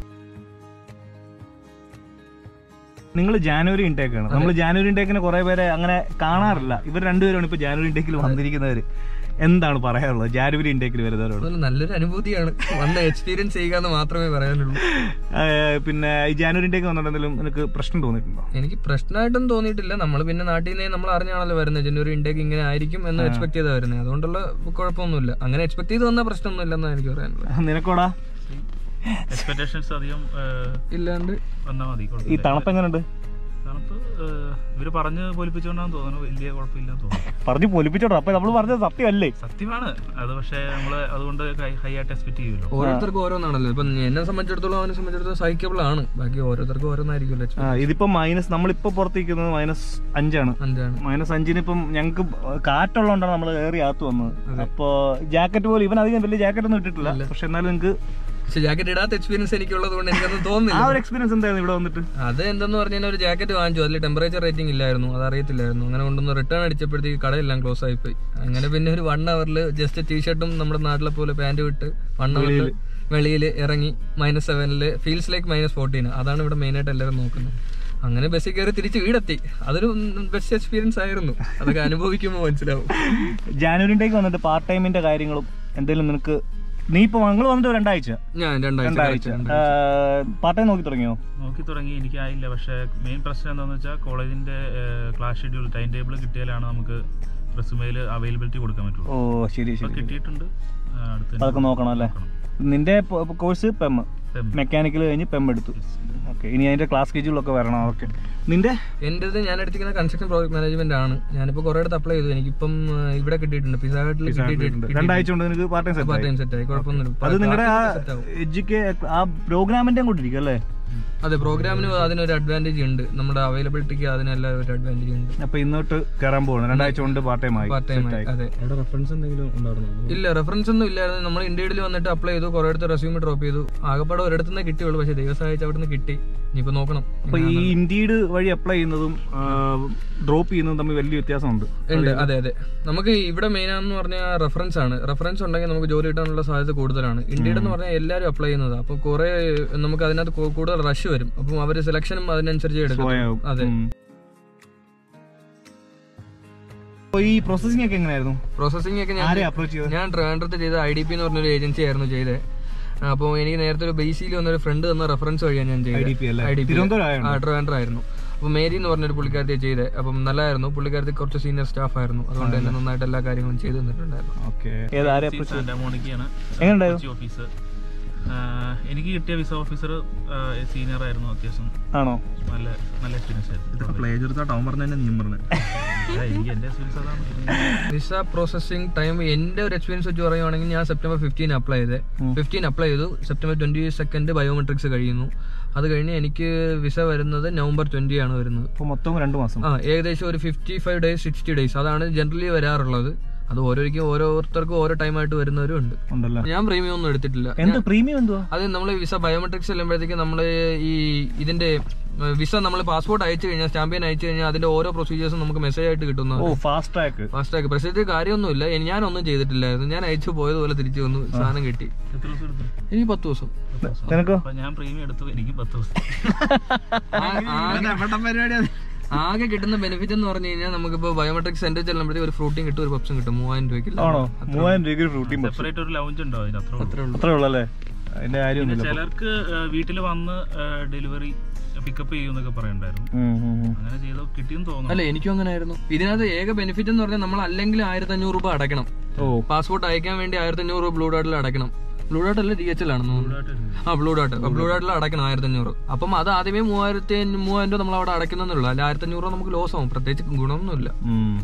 നിങ്ങൾ ജാനുവരി ഇൻടേക്കാണ് നമ്മൾ ജാനുവരി ഇൻടേക്കിന് കുറെ പേരെ അങ്ങനെ കാണാറില്ല ഇവർ രണ്ടുപേരാണ് ഇപ്പൊ ജാനുവരി ഇൻടേക്കിൽ വന്നിരിക്കുന്നവര് എന്താണ് പറയാനുള്ളത് ജാനുവരി ഇൻടേക്കിൽ വരുന്നവരോട് അതുപോലെ നല്ലൊരു അനുഭൂതിയാണ് വന്ന് എക്സ്പീരിയൻസ് ചെയ്യുക എന്ന് മാത്രമേ പറയാനുള്ളൂ ഏഹ് പിന്നെ ഈ ജാനുവരി ഇൻടേക്ക് വന്നിട്ടുണ്ടെങ്കിലും നിനക്ക് പ്രശ്നം തോന്നിയിട്ടുണ്ടോ എനിക്ക് പ്രശ്നമായിട്ടൊന്നും തോന്നിയിട്ടില്ല നമ്മൾ പിന്നെ നാട്ടിൽ നിന്ന് നമ്മൾ അറിഞ്ഞാണല്ലോ വരുന്നത് ജനുവരി ഇൻടേക്ക് ഇങ്ങനെ ആയിരിക്കും എന്ന് എക്സ്പെക്ട് ചെയ്താ വരുന്നത് അതുകൊണ്ടുള്ള കുഴപ്പമൊന്നുമില്ല അങ്ങനെ എക്സ്പെക്ട് ചെയ്ത് വന്ന പ്രശ്നമൊന്നുമില്ലെന്നാണ് എനിക്ക് പറയാനുള്ളത് നിനക്കോടാ എക്സ്പെക്ടേഷൻസ് അധികം ഏഹ്, ഇല്ലാണ്ട് വന്നാൽ മതി ഈ കുഴപ്പമില്ല തണുപ്പ് എങ്ങനെയുണ്ട് തണുപ്പ് ഏഹ്, ഇവര് പറഞ്ഞ് പൊലിപ്പിച്ചുകൊണ്ടാന്ന് തോന്നുന്നു വലിയ കുഴപ്പമില്ലെന്ന് തോന്നുന്നു പറഞ്ഞു പൊലിപ്പിച്ചോട്ടോ അപ്പൊ നമ്മൾ പറഞ്ഞത് സത്യമല്ലേ സത്യമാണ് അത് പക്ഷേ നമ്മള് അതുകൊണ്ട് ഹൈ ആയിട്ട് എക്സ്പെക്ട് ചെയ്യുമല്ലോ ഓരോരുത്തർക്കും ഓരോന്നാണല്ലോ ഇപ്പൊ എന്നെ സംബന്ധിച്ചിടത്തോളം അവനെ സംബന്ധിച്ചിടത്തോളം സഹിക്കബിൾ ആണ് ബാക്കി ഓരോരുത്തർക്കും ഓരോന്നായിരിക്കുമല്ലോ ആ, ഇതിപ്പോ മൈനസ് നമ്മളിപ്പോ പുറത്തേക്കുന്നത് മൈനസ് അഞ്ചാണ് അഞ്ചാണ് മൈനസ് അഞ്ചിന് ഇപ്പം ഞങ്ങൾക്ക് കാറ്റുള്ളതുകൊണ്ടാണ് നമ്മൾ ഏറി അകത്ത് വന്നത് അപ്പോ ജാക്കറ്റ് പോലും ഇവൻ അധികം വലിയ ജാക്കറ്റ് ഒന്നും ഇട്ടിട്ടില്ല പക്ഷെ എന്നാലും നിങ്ങൾക്ക് പക്ഷെ ജാക്കറ്റ് ഇടാത്ത എക്സ്പീരിയൻസ് എനിക്കുള്ളത് കൊണ്ട് എനിക്കൊന്നും ആ തോന്നുന്നില്ല ഒരു എക്സ്പീരിയൻസ് എന്തായിരുന്നു ഇവിടെ വന്നിട്ട് അത് എന്തെന്ന് പറഞ്ഞു കഴിഞ്ഞാൽ ഒരു ജാക്കറ്റ് വാങ്ങിച്ചു അതിൽ ടെമ്പറേച്ചർ റേറ്റിംഗ് ഇല്ലായിരുന്നു അത് അറിയത്തില്ലായിരുന്നു അങ്ങനെ കൊണ്ടൊന്ന് റിട്ടേൺ അടിച്ചപ്പോഴത്തേക്ക് കടയെല്ലാം ക്ലോസ് ആയിപ്പോയി അങ്ങനെ പിന്നെ ഒരു വൺ അവറിൽ ജസ്റ്റ് ടീഷർട്ടും നമ്മുടെ നാട്ടിലെ പോലെ പാന്റ് വിട്ട് വൺ അവറിൽ വെളിയിൽ ഇറങ്ങി മൈനസ് സെവനിൽ ഫീൽസ് ലൈക്ക് മൈനസ് ഫോർട്ടീൻ അതാണ് ഇവിടെ മെയിനായിട്ട് എല്ലാവരും നോക്കുന്നത് അങ്ങനെ ബസ്സിൽ കയറി തിരിച്ച് വീടെത്തി അതൊരു ബെസ്റ്റ് എക്സ്പീരിയൻസ് ആയിരുന്നു അതൊക്കെ അനുഭവിക്കുമ്പോൾ മനസ്സിലാവും ജാനുവരിയിലേക്ക് വന്നിട്ട് പാർട്ട് ടൈമിന്റെ കാര്യങ്ങളും എന്തെങ്കിലും നിനക്ക് നീ ഇപ്പൊ നിങ്ങൾ വന്നിട്ട് രണ്ടാഴ്ച ഞാൻ രണ്ടാഴ്ച രണ്ടാഴ്ച പാർട്ട് ടൈം നോക്കി തുടങ്ങിയോ നോക്കി തുടങ്ങി എനിക്കായില്ല പക്ഷേ മെയിൻ പ്രശ്നം എന്താണെന്ന് വെച്ചാൽ കോളേജിന്റെ ക്ലാസ് ഷെഡ്യൂൾ ടൈം ടേബിൾ കിട്ടിയാലാണ് നമുക്ക് റെസുമേയിൽ അവൈലബിലിറ്റി കൊടുക്കാൻ പറ്റുള്ളൂ ഓ ശരി ഇപ്പൊ ശരി കിട്ടിയിട്ടുണ്ട് ആ, അടുത്ത് അതൊക്കെ നോക്കണം അല്ലേ നിന്റെ കോഴ്സ് പെം PEM. മെക്കാനിക്കൽ കഴിഞ്ഞ് പെം എടുത്തു ഓക്കെ ഇനി അതിന്റെ ക്ലാസ് സ്കെഡ്യൂളൊക്കെ വരണം അതൊക്കെ നിന്റെ എന്റേത് ഞാൻ എടുത്തിരിക്കുന്ന കൺസ്ട്രക്ഷൻ പ്രോജക്ട് മാനേജ്മെന്റ് ആണ് ഞാനിപ്പോ കുറെ അടുത്ത് അപ്ലൈ ചെയ്തു എനിക്കിപ്പം ആ, ഇവിടെ കിട്ടിയിട്ടുണ്ട് പിസാഹട്ടിൽ കിട്ടിയിട്ടുണ്ട് രണ്ടാഴ്ച കൊണ്ട് നിനക്ക് part time set part time set ആയി കുഴപ്പമൊന്നുമില്ല അത് നിങ്ങളുടെ ആ set ആവും. എഡ്യൂക്കേ ആ പ്രോഗ്രാമിന്റെ കൂട്ടിരിക്കും അല്ലേ അതെ പ്രോഗ്രാമിന് അതിനൊരു അഡ്വാൻറ്റേജ് ഉണ്ട് നമ്മുടെ അവൈലബിലിറ്റിക്ക് അതിനെല്ലാം ഒരു അഡ്വാൻറ്റേജ് ഉണ്ട് അപ്പൊ ഇന്നോട്ട് കയറാൻ പോകുന്നു രണ്ടാഴ്ച കൊണ്ട് പാർട്ട് ടൈം ആയി പാർട്ട് ടൈം Set ആയി. അതെ അവിടെ റെഫറൻസ് എന്തെങ്കിലും ഉണ്ടായിരുന്നോ ഇല്ല റെഫറൻസ് ഒന്നും ഇല്ലായിരുന്നു നമ്മൾ ഇന്ത്യയിൽ വന്നിട്ട് അപ്ലൈ ചെയ്തു കുറെ അടുത്ത് റെസ്യൂമ് ഡ്രോപ്പ് ചെയ്തു ആകപ്പാടെ ഒരിടത്തു നിന്ന് കിട്ടിയുള്ളൂ പക്ഷേ ദൈവം സഹായിച്ച് അവിടെ നിന്ന് കിട്ടി ഇനിയിപ്പോ നോക്കണം അപ്പൊ ഈ ഇൻഡീഡ് വഴി അപ്ലൈ ചെയ്യുന്നതും ഡ്രോപ്പ് ചെയ്യുന്നതും തമ്മിൽ വലിയ വ്യത്യാസമുണ്ട് ഉണ്ട് അതെ അതെ നമുക്ക് ഇവിടെ മെയിൻ ആണെന്ന് പറഞ്ഞാൽ റെഫറൻസ് ആണ് റെഫറൻസ് ഉണ്ടെങ്കിൽ നമുക്ക് ജോലി കിട്ടാനുള്ള സാധ്യത കൂടുതലാണ് ഇന്ത്യയുടെ എന്ന് പറഞ്ഞാൽ എല്ലാവരും അപ്ലൈ ചെയ്യുന്നത് അപ്പോൾ കുറെ നമുക്ക് അതിനകത്ത് കൂ- കൂടുതൽ റഷ് വരും അപ്പം അവർ സെലക്ഷനും അതിനനുസരിച്ച് എടുക്കും സ്വയം. അതെ ഉം. അപ്പൊ ഈ പ്രോസസ്സിംഗ് ഒക്കെ എങ്ങനെയായിരുന്നു പ്രോസസ്സിംഗ് ഒക്കെ ഞാൻ ആരെ അപ്രോച്ച് ചെയ്തത് ഞാൻ ട്രിവാൻഡ്രത്ത് ചെയ്ത ഐ ഡി പി എന്ന് പറഞ്ഞൊരു ഏജൻസി ആയിരുന്നു ചെയ്തത് അപ്പോൾ എനിക്ക് നേരത്തെ ഒരു ബേസിൽ വന്നൊരു ഫ്രണ്ട് തന്ന റെഫറൻസ് വഴിയാണ് ഞാൻ ചെയ്തത് IDP അല്ലേ? IDP. തിരുവനന്തപുരം ആ ആയിരുന്നു ട്രിവാൻഡ്രം ആയിരുന്നു അപ്പോൾ മേരി എന്ന് പറഞ്ഞൊരു പുള്ളിക്കാരത്തെ ചെയ്തത് അപ്പം നല്ലതായിരുന്നു പുള്ളിക്കാരത്തി കുറച്ച് സീനിയർ സ്റ്റാഫ് ആയിരുന്നു അതുകൊണ്ട് തന്നെ നന്നായിട്ട് എല്ലാ കാര്യങ്ങളും ചെയ്തു തന്നിട്ടുണ്ടായിരുന്നു ഓക്കെ ഏതാരെ approach ചെയ്തത്? സാന്റാ മോണിക്കയാണ് എങ്ങനെയുണ്ടായിരുന്നു കൊച്ചി ഓഫീസ് എനിക്ക് കിട്ടിയ വിസ ഓഫീസർ സീനിയർ ആയിരുന്നു അത്യാവശ്യം ആണോ നല്ല നല്ല എക്സ്പീരിയൻസ് ആയിരുന്നു പ്ലേ ചെയ്തിട്ട് അവൻ പറഞ്ഞ നീയും പറഞ്ഞത് അല്ല, എനിക്ക് എൻ്റെ എക്സ്പീരിയൻസ് അതാണ് വിസ പ്രോസസ്സിംഗ് ടൈം എൻ്റെ ഒരു എക്സ്പീരിയൻസ് വെച്ച് പറയുവാണെങ്കിൽ ഞാൻ സെപ്റ്റംബർ ഫിഫ്റ്റീൻ അപ്ലൈ ചെയ്തത് ഫിഫ്റ്റീൻ അപ്ലൈ ചെയ്തു സെപ്റ്റംബർ ട്വന്റി സെക്കൻഡ് ബയോമെട്രിക്സ് കഴിയുന്നു അത് കഴിഞ്ഞ് എനിക്ക് വിസ വരുന്നത് നവംബർ ട്വന്റി ആണ് വരുന്നത് അപ്പൊ മൊത്തം രണ്ടു മാസം ആ ഏകദേശം ഒരു fifty five days sixty days അതാണ് ജനറലി വരാറുള്ളത് അത് ഓരോരിക്കും ഓരോരുത്തർക്കും ഓരോ ടൈമായിട്ട് വരുന്നവരും ഉണ്ട് ഉണ്ടല്ലോ ഞാൻ പ്രീമിയം ഒന്നും എടുത്തിട്ടില്ല എന്ത് പ്രീമിയം എന്തുവാ അത് നമ്മൾ വിസ ബയോമെട്രിക്സ് ചെല്ലുമ്പോഴത്തേക്ക് നമ്മൾ ഈ ഇതിന്റെ വിസ നമ്മൾ പാസ്പോർട്ട് അയച്ചു കഴിഞ്ഞാൽ സ്റ്റാമ്പിയൻ അയച്ചു കഴിഞ്ഞാൽ അതിന്റെ ഓരോ പ്രൊസീജിയേഴ്സും നമുക്ക് മെസ്സേജ് ആയിട്ട് കിട്ടുന്നു ഓ ഫാസ്റ്റ് ട്രാക്ക് ഫാസ്റ്റാഗ് പ്രസിദ്ധ കാര്യമൊന്നുമില്ല ഇനി ഞാനൊന്നും ചെയ്തിട്ടില്ലായിരുന്നു ഞാൻ അയച്ചു പോയതുപോലെ തിരിച്ചു വന്നു സാധനം കിട്ടി എത്ര ദിവസം എടുത്തു എനിക്ക് പത്ത് ദിവസം നിനക്കോ അപ്പൊ ഞാൻ പ്രീമിയം എടുത്തു എനിക്ക് പത്ത് ദിവസം ആ- ആകെ കിട്ടുന്ന ബെനിഫിറ്റ് എന്ന് പറഞ്ഞു കഴിഞ്ഞാൽ നമുക്കിപ്പോ ബയോമെട്രിക് സെന്റർ ചെല്ലുമ്പോഴത്തേക്ക് ഒരു ഫ്രൂട്ടിങ് കിട്ടും ഒരു പപ്സും കിട്ടും മൂവായിരം രൂപയ്ക്ക് ആണോ മൂവായിരം രൂപയ്ക്ക് ഫ്രൂട്ടി സെപ്പറേറ്റ് ഒരു ലൗഞ്ച് ഉണ്ടോ അതിന് അത്ര അത്രേ ഉള്ളൂ അത്രേ ഉള്ളല്ലേ അതിന്റെ പിന്നെ കാര്യമൊന്നുമില്ല ചിലർക്ക് വീട്ടിൽ വന്ന് ഡെലിവറി പിക്കപ്പ് ചെയ്യുമെന്നൊക്കെ പറയണ്ടായിരുന്നു ഉം, ഉം, ഉം. അങ്ങനെ ചെയ്തോ കിട്ടിയെന്ന് തോന്നുന്നു അല്ല എനിക്കും അങ്ങനെ ആയിരുന്നു ഇതിനകത്ത് ഏക ബെനിഫിറ്റ് എന്ന് പറഞ്ഞാൽ നമ്മൾ അല്ലെങ്കിൽ ആയിരത്തി അഞ്ഞൂറ് രൂപ അടയ്ക്കണം ഓ പാസ്പോർട്ട് അയക്കാൻ വേണ്ടി ആയിരത്തി അഞ്ഞൂറ് രൂപ ബ്ലൂ ഡാട്ടിൽ അടയ്ക്കണം ബ്ലൂ ഡാട്ട് അല്ല ഡി എച്ച് എൽ ആണെന്ന് തോന്നുന്നു ആ ബ്ലൂ ഡാട്ട് ബ്ലൂ ഡാട്ടിൽ അടയ്ക്കണം ആയിരത്തി അഞ്ഞൂറ് അപ്പം അത് ആദ്യമേ മൂവായിരത്തി അഞ്ഞൂ- മൂവായിരം രൂപ നമ്മൾ അവിടെ അടയ്ക്കുന്നുള്ളൂ അല്ല ആയിരത്തി അഞ്ഞൂറ് രൂപ നമുക്ക് ലോസ് ആവും പ്രത്യേകിച്ച് ഗുണമൊന്നുമില്ല ഉം.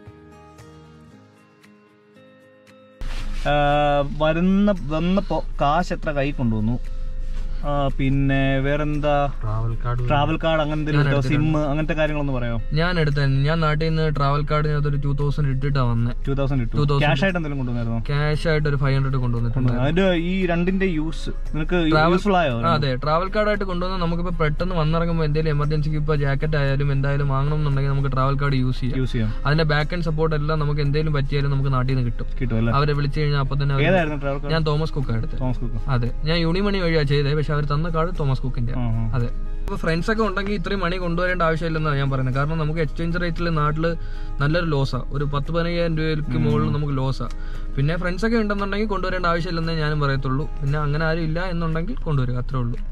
ആ, വരുന്ന വന്നപ്പോ കാശ് എത്ര കൈ കൊണ്ടുവന്നു ആ, പിന്നെ വേറെന്താ ട്രാവൽ കാർഡ് ട്രാവൽ കാർഡ് അങ്ങനെ എന്തെങ്കിലും സിം അങ്ങനത്തെ കാര്യങ്ങളൊന്ന് പറയാമോ ഞാൻ എടുത്ത ഞാൻ നാട്ടിൽ നിന്ന് ട്രാവൽ കാർഡിനകത്ത് ഒരു ടൂ തൗസൻഡ് ഇട്ടിട്ടാ വന്നേ ടൂ തൗസൻഡ് ഇട്ടു 2000 ക്യാഷ് ആയിട്ട് എന്തെങ്കിലും കൊണ്ടുവന്നായിരുന്നോ ക്യാഷ് ആയിട്ട് ഒരു ഫൈവ് ഹൺഡ്രഡ് കൊണ്ടുവന്നിട്ടുണ്ട് അതിന്റെ ഈ രണ്ടിന്റെ യൂസ് നിനക്ക് യൂസ്ഫുൾ ആയോ ആ, അതെ ട്രാവൽ കാർഡായിട്ട് കൊണ്ടുവന്ന് നമുക്കിപ്പോ പെട്ടെന്ന് വന്നിറങ്ങുമ്പോൾ എന്തെങ്കിലും എമർജൻസിക്ക് ഇപ്പൊ ജാക്കറ്റ് ആയാലും എന്തായാലും വാങ്ങണം എന്നുണ്ടെങ്കിൽ നമുക്ക് ട്രാവൽ കാർഡ് യൂസ് ചെയ്യാം യൂസ് ചെയ്യാം അതിന്റെ ബാക്ക് ആൻഡ് സപ്പോർട്ട് എല്ലാം നമുക്ക് എന്തെങ്കിലും പറ്റിയാലും നമുക്ക് നാട്ടിൽ നിന്ന് കിട്ടും കിട്ടും അല്ലേ അവരെ വിളിച്ചു കഴിഞ്ഞാൽ അപ്പൊ തന്നെ അവര് ഏതായിരുന്നു ട്രാവൽ കാർഡ് ഞാൻ തോമസ് കുക്കാ എടുത്തത് തോമസ് കുക്ക് അതെ ഞാൻ യൂണിമണി വഴിയാ ചെയ്തത് പക്ഷെ അവർ തന്ന കാർഡ് തോമസ് കുക്കിന്റെ ആ, ആ. അതെ ഇപ്പൊ ഫ്രണ്ട്സ് ഒക്കെ ഉണ്ടെങ്കിൽ ഇത്രയും മണി കൊണ്ടുവരേണ്ട ആവശ്യമില്ലെന്നാണ് ഞാൻ പറയുന്നത് കാരണം നമുക്ക് എക്സ്ചേഞ്ച് റേറ്റിൽ നാട്ടിൽ നല്ലൊരു ലോസാ ഒരു പത്ത് പതിനയ്യായിരം രൂപയ്ക്ക് മുകളിൽ നമുക്ക് ലോസാ പിന്നെ ഫ്രണ്ട്സ് ഒക്കെ ഉണ്ടെന്നുണ്ടെങ്കിൽ കൊണ്ടുവരേണ്ട ആവശ്യമില്ലെന്നേ ഞാനും പറയത്തുള്ളൂ പിന്നെ അങ്ങനെ ആരും ഇല്ല എന്നുണ്ടെങ്കിൽ കൊണ്ടുവരിക അത്രേ ഉള്ളൂ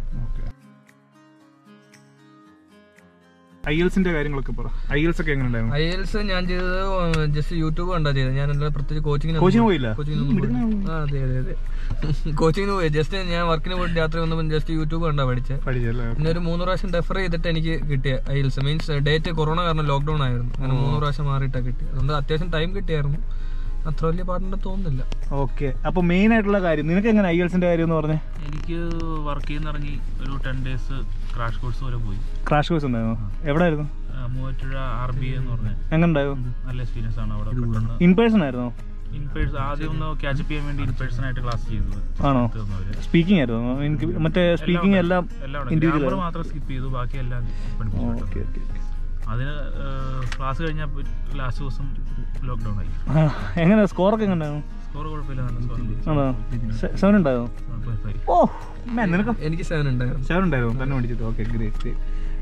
ഐ എൽസിന്റെ കാര്യങ്ങളൊക്കെ പറ ഐ എൽസ് ഒക്കെ എങ്ങനെ ഉണ്ടായിരുന്നു ഐ എൽസ് ഞാൻ ചെയ്തത് ജസ്റ്റ് യൂട്യൂബ് കണ്ടാ ചെയ്തത് ഞാൻ അല്ലാതെ പ്രത്യേകിച്ച് കോച്ചിങ്ങിന് കോച്ചിങ് പോയില്ല ആ അതെ അതെ അതെ കോച്ചിങ്ങിന് പോയി ജസ്റ്റ് ഞാൻ വർക്കിന് പോയിട്ട് രാത്രി വന്നപ്പോൾ ജസ്റ്റ് യൂട്യൂബ് കണ്ടാ പഠിച്ചത് പഠിച്ചല്ലേ പിന്നെ ഒരു മൂന്ന് പ്രാവശ്യം ഡെഫർ ചെയ്തിട്ട് എനിക്ക് കിട്ടിയ ഐൽസ് മീൻസ് ഡേറ്റ് കൊറോണ കാരണം ലോക്ക്ഡൌൺ ആയിരുന്നു അങ്ങനെ മൂന്ന് പ്രാവശ്യം മാറിയിട്ടാണ് കിട്ടിയത് അതുകൊണ്ട് അത്യാവശ്യം ടൈം കിട്ടിയായിരുന്നു അത്ര വലിയ പാടുണ്ടെന്ന് തോന്നുന്നില്ല ഓക്കെ അപ്പൊ മെയിൻ ആയിട്ടുള്ള കാര്യം നിനക്ക് എങ്ങനെ ഐ എൽസിന്റെ കാര്യം എന്ന് പറഞ്ഞേ എനിക്ക് വർക്ക് ചെയ്യുന്ന ഇറങ്ങി ഒരു ടെൻ ഡേയ്സ് ക്രാഷ് കോഴ്സ് വരെ പോയി ക്രാഷ് കോഴ്സ് ഉണ്ടായിരുന്നു എവിടെ ആയിരുന്നു ആ, മൂവാറ്റുപുഴ ആർ ബി എന്ന് പറഞ്ഞ എങ്ങനെ ഉണ്ടായിരുന്നു നല്ല എക്സ്പീരിയൻസ് ആണ് അവിടെ പെട്ടെന്ന് ഇൻ പേഴ്സൺ ആയിരുന്നോ ഇൻ പേഴ്സൺ ആദ്യം ഒന്ന് ക്യാച്ചപ്പ് ചെയ്യാൻ വേണ്ടി ഇൻ പേഴ്സൺ ആയിട്ട് ക്ലാസ് ചെയ്തത് ആണോ തന്നവര് സ്പീക്കിംഗ് ആയിരുന്നു എനിക്ക് മറ്റേ സ്പീക്കിംഗ് എല്ലാം എല്ലാം individual ഗ്രാമർ മാത്രം സ്കിപ്പ് ചെയ്തു ബാക്കി എല്ലാം പഠിപ്പിച്ചു ഓക്കെ ഓക്കെ അതിന് ക്ലാസ് കഴിഞ്ഞാൽ ലാസ്റ്റ് ദിവസം ലോക്ക്ഡൗൺ ആയി എങ്ങനെ സ്കോറൊക്കെ എങ്ങനെ ഉണ്ടായിരുന്നു സ്കോർ കുഴപ്പമില്ല നല്ല സ്കോർ ആണോ സെവൻ ഉണ്ടായിരുന്നു ഓ man, നിനക്ക് എനിക്ക് സെവൻ ഉണ്ടായിരുന്നു സെവൻ ഉണ്ടായിരുന്നു തന്നെ പഠിച്ചിട്ട് ഓക്കെ ഗ്രേറ്റ്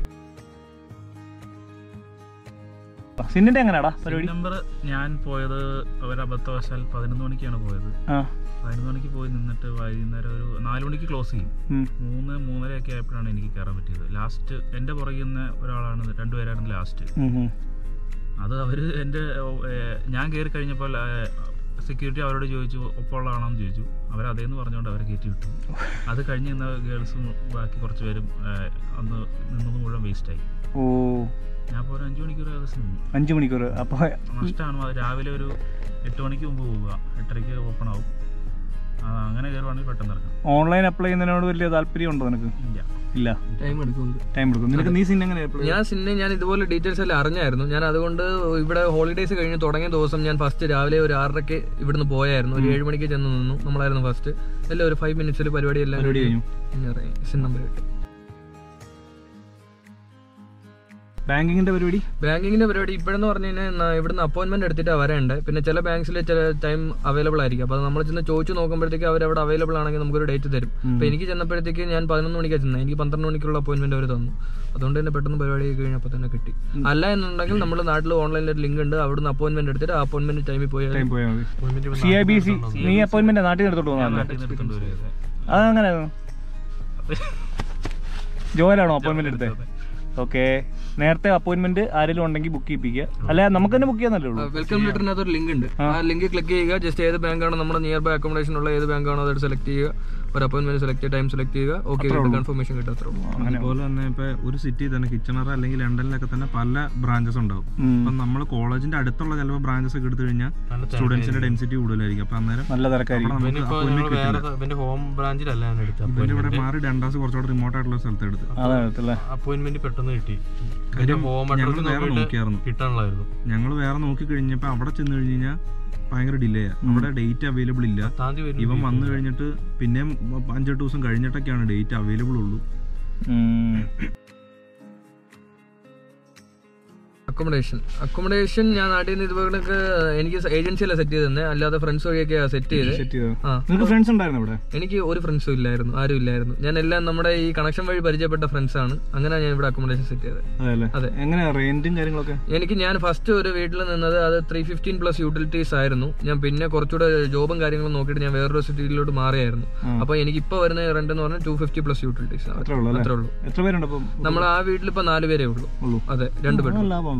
സിന്നിന്റെ എങ്ങനെയാടാ പരിപാടി നമ്പർ ഞാൻ പോയത് ഒരു അബദ്ധവശാൽ പതിനൊന്ന് മണിക്കാണ് പോയത് ആ പതിനൊന്ന് മണിക്ക് പോയി നിന്നിട്ട് വൈകുന്നേരം ഒരു നാല് മണിക്ക് ക്ലോസ് ചെയ്യും ഉം. മൂന്ന് മൂന്നരയൊക്കെ ആയപ്പോഴാണ് എനിക്ക് കയറാൻ പറ്റിയത് ലാസ്റ്റ് എൻ്റെ പുറകിൽ നിന്ന് ഒരാളാണ് രണ്ടുപേരാണ് ലാസ്റ്റ് ഉം, ഉം. അത് അവർ എൻ്റെ ഞാൻ കയറി കഴിഞ്ഞപ്പോൾ സെക്യൂരിറ്റി അവരോട് ചോദിച്ചു ഒപ്പമുള്ളതാണോന്ന് ചോദിച്ചു അവർ അതേന്ന് പറഞ്ഞുകൊണ്ട് അവരെ കയറ്റി വിട്ടു അത് കഴിഞ്ഞ് നിന്ന ഗേൾസും ബാക്കി കുറച്ച് പേരും ഏഹ്, അന്ന് നിന്നത് മുഴുവൻ വേസ്റ്റായി ഓ ഞാൻ ഇപ്പോൾ ഒരു അഞ്ച് മണിക്കൂർ ഏകദേശം നിന്നു അഞ്ചു മണിക്കൂർ അപ്പൊ നഷ്ടമാണ് അത് രാവിലെ ഒരു എട്ട് മണിക്ക് മുമ്പ് പോവുക എട്ടരയ്ക്ക് ഓപ്പൺ ആവും ആ, അങ്ങനെ കയറുവാണെങ്കിൽ പെട്ടെന്ന് ഇറക്കാം ഓൺലൈൻ അപ്ലൈ ചെയ്യുന്നതിനോട് വലിയ താല്പര്യം ഉണ്ടോ നിനക്ക് ഇല്ല ഇല്ല ടൈം എടുക്കുന്നുണ്ട് ടൈം എടുക്കും നിനക്ക് നീ സിൻ എങ്ങനെ apply ചെയ്യും? ഞാൻ സിന്നെ ഞാൻ ഇതുപോലെ ഡീറ്റെയിൽസ് എല്ലാം അറിഞ്ഞായിരുന്നു ഞാൻ അതുകൊണ്ട് ഇവിടെ ഹോളിഡേയ്സ് കഴിഞ്ഞ് തുടങ്ങിയ ദിവസം ഞാൻ ഫസ്റ്റ് രാവിലെ ഒരു ആറരയ്ക്ക് ഇവിടുന്ന് പോയായിരുന്നു ഒരു ഏഴ് മണിക്ക് ചെന്ന് നിന്നു നമ്മളായിരുന്നു ഫസ്റ്റ് എല്ലാം ഒരു ഫൈവ് മിനിറ്റ്സിൽ പരിപാടി എല്ലാം പരിപാടി കഴിഞ്ഞു ഞാൻ ഇറങ്ങി സിൻ നമ്പർ കിട്ടി ബാങ്കിങ്ങിന്റെ പരിപാടി ബാങ്കിങ്ങിന്റെ പരിപാടി ഇപ്പോഴെന്ന് പറഞ്ഞു കഴിഞ്ഞാൽ ന- ഇവിടുന്ന് അപ്പോയിന്റ്മെന്റ് എടുത്തിട്ടാണ് വരേണ്ടത് പിന്നെ ചില ബാങ്ക്സിൽ ചില ടൈം അവൈലബിൾ ആയിരിക്കും അപ്പോൾ നമ്മൾ ചെന്ന് ചോദിച്ചു നോക്കുമ്പോഴത്തേക്ക് അവർ അവിടെ അവൈലബിൾ ആണെങ്കിൽ നമുക്കൊരു ഡേറ്റ് തരും അപ്പോൾ എനിക്ക് ചെന്നപ്പോഴത്തേക്ക് ഞാൻ പതിനൊന്ന് മണിക്കാണ് ചെന്നത് എനിക്ക് പന്ത്രണ്ട് മണിക്കുള്ള അപ്പോയിന്റ്മെന്റ് അവർ തന്നു അതുകൊണ്ട് തന്നെ പെട്ടെന്ന് പരിപാടി കഴിഞ്ഞപ്പോൾ തന്നെ കിട്ടി അല്ല എന്നുണ്ടെങ്കിൽ നമ്മൾ നാട്ടിൽ ഓൺലൈനിൽ ഒരു ലിങ്ക് ഉണ്ട് അവിടുന്ന് അപ്പോയിന്റ്മെന്റ് എടുത്തിട്ട് ആ അപ്പോയിന്റ്മെന്റ് ടൈമിൽ പോയി ടൈം പോയാൽ മതി സി ഐ ബി സി നീ അപ്പോയിന്റ്മെന്റ് നാട്ടിൽ നിന്ന് എടുത്തോട്ട് പോകുന്നതല്ലേ നാട്ടിൽ നിന്ന് എടുത്തോണ്ട് വരും അതങ്ങനെ ജോയിലാണോ അപ്പോയിന്റ്മെന്റ് എടുത്തത് ഓക്കെ നേരത്തെ അപ്പോയിന്റ്മെന്റ് ആരെങ്കിലും ഉണ്ടെങ്കിൽ ബുക്ക് ചെയ്യിപ്പിക്കുക അല്ല നമുക്ക് തന്നെ ബുക്ക് ചെയ്യാന്നല്ലേ ഉള്ളൂ വെൽക്കം ലെറ്ററിനകത്ത് ഒരു ലിങ്ക് ഉണ്ട് ആ ലിങ്ക് ക്ലിക്ക് ചെയ്യുക ജസ്റ്റ് ഏത് ബാങ്കാണ് നമ്മുടെ നിയർ ബൈ അക്കോമഡേഷൻ ഉള്ള ഏത് ബാങ്കാണോ അത് സെലക്ട് ചെയ്യുക ഒരു അപ്പോയിന്റ്മെന്റ് സെലക്ട് ചെയ്യുക ടൈം സെലക്ട് ചെയ്യുക ഓക്കെ കൺഫർമേഷൻ കിട്ടും അത്രേ ഉള്ളൂ അതുപോലെ തന്നെ ഇപ്പൊ ഒരു സിറ്റി തന്നെ കിച്ചണർ അല്ലെങ്കിൽ ലണ്ടനിലൊക്കെ തന്നെ പല ബ്രാഞ്ചസ് ഉണ്ടാവും ഉം. അപ്പൊ നമ്മൾ കോളേജിന്റെ അടുത്തുള്ള ചിലപ്പോൾ ബ്രാഞ്ചസ് ഒക്കെ എടുത്തു കഴിഞ്ഞാൽ സ്റ്റുഡൻസിന്റെ ഡെൻസിറ്റി കൂടുതലായിരിക്കും അപ്പൊ അന്നേരം നല്ല തിരക്കായിരിക്കും അവിടെ നമുക്ക് appointment കിട്ടില്ല. ഇവന്റെ ഹോം ബ്രാഞ്ചിലല്ല ഞാൻ എടുത്തത് ഇവന്റെ ഇവിടെ മാറി ഡണ്ടാസ് കുറച്ചുകൂടെ റിമോട്ട് ആയിട്ടുള്ള സ്ഥലത്ത് എടുത്ത് അതാണ് എടുത്തല്ലേ അപ്പോയിന്റ്മെന്റ് പെട്ടെന്ന് കിട്ടി കാര്യം ഹോം ഞങ്ങൾ അഡ്രസ് വേറെ നോക്കിയിട്ട് നോക്കിയായിരുന്നു കിട്ടാനുള്ളായിരുന്നു ഞങ്ങൾ വേറെ നോക്കി കഴിഞ്ഞപ്പോ അവിടെ ചെന്ന് കഴിഞ്ഞ് കഴിഞ്ഞാൽ ഭയങ്കര ഡിലേ അവിടെ ഡേറ്റ് അവൈലബിൾ ഇല്ല താന്തി വരും ഇവൻ വന്നു കഴിഞ്ഞിട്ട് പിന്നെയും അഞ്ചെട്ട് ദിവസം കഴിഞ്ഞിട്ടൊക്കെയാണ് ഡേറ്റ് അവൈലബിൾ ഉള്ളൂ ഉം. അക്കോമഡേഷൻ അക്കോമഡേഷൻ ഞാൻ നാട്ടിൽ നിന്ന് ഇതുപോലെ എനിക്ക് ഏജൻസിയല്ല സെറ്റ് ചെയ്ത് തന്നെ അല്ലാതെ ഫ്രണ്ട്സ് വഴിയൊക്കെ സെറ്റ് ചെയ്ത് സെറ്റ് ചെയ്തോ ആ നിനക്ക് ഫ്രണ്ട്സ് ഉണ്ടായിരുന്നു ഇവിടെ എനിക്ക് ഒരു ഫ്രണ്ട്സും ഇല്ലായിരുന്നു ആരും ഇല്ലായിരുന്നു ഞാൻ എല്ലാം നമ്മുടെ ഈ കണക്ഷൻ വഴി പരിചയപ്പെട്ട ഫ്രണ്ട്സ് ആണ് അങ്ങനെ ഞാൻ ഇവിടെ അക്കോമഡേഷൻ സെറ്റ് ചെയ്തത് അതെല്ലേ അതെ. എങ്ങനെയാ റെന്റും കാര്യങ്ങളൊക്കെ എനിക്ക് ഞാൻ ഫസ്റ്റ് ഒരു വീട്ടിൽ നിന്നത് അത് ത്രീ ഫിഫ്റ്റീൻ പ്ലസ് യൂട്ടിലിറ്റീസ് ആയിരുന്നു ഞാൻ പിന്നെ കുറച്ചുകൂടെ ജോബും കാര്യങ്ങളും നോക്കിയിട്ട് ഞാൻ വേറൊരു സിറ്റിയിലോട്ട് മാറിയായിരുന്നു അപ്പൊ എനിക്ക് ഇപ്പൊ വരുന്ന റെന്റ് എന്ന് പറഞ്ഞാൽ ടു ഫിഫ്റ്റി പ്ലസ് യൂട്ടിലിറ്റീസ് അത്രേ ഉള്ളൂ അല്ലേ അത്രേ ഉള്ളൂ എത്ര പേരുണ്ട് അപ്പം നമ്മൾ ആ വീട്ടിൽ ഇപ്പൊ നാല് പേരേ ഉള്ളൂ ഉള്ളൂ അതെ രണ്ട് ബെഡ് ആ, ലാഭമാണല്ലോ